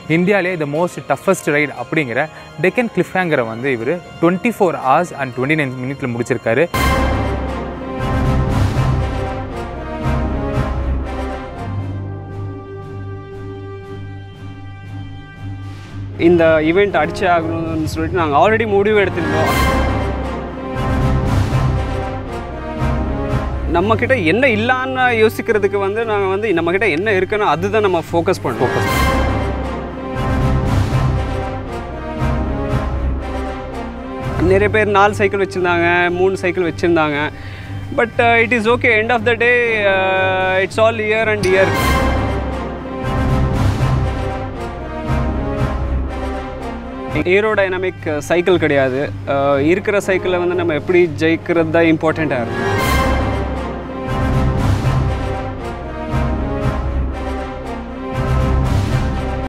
இந்தியாவிலே the most toughest right அப்படிங்கிற டெக்கன் கிளிஃப்ஹேங்கரை வந்து இவர் twenty four hours and twenty nine மினிட்ல முடிச்சிருக்காரு இந்த ஈவெண்ட் அடிச்சே ஆகணும்னு சொல்லிட்டு நாங்கள் ஆல்ரெடி முடிவு எடுத்திருந்தோம் நம்மக்கிட்ட என்ன இல்லான்னு யோசிக்கிறதுக்கு வந்து நாங்கள் வந்து நம்மக்கிட்ட என்ன இருக்குன்னு அதுதான் நம்ம ஃபோக்கஸ் பண்ணுவோம் நிறைய பேர் நாலு சைக்கிள் வச்சுருந்தாங்க மூணு சைக்கிள் வச்சுருந்தாங்க but it is okay end of the day it's all year and year aerodynamic cycle கிடையாது அஹ் இருக்கிற சைக்கிளை வந்து நம்ம எப்படி ஜெயிக்கிறது தான் இம்பார்ட்டண்ட்டாக இருக்கும்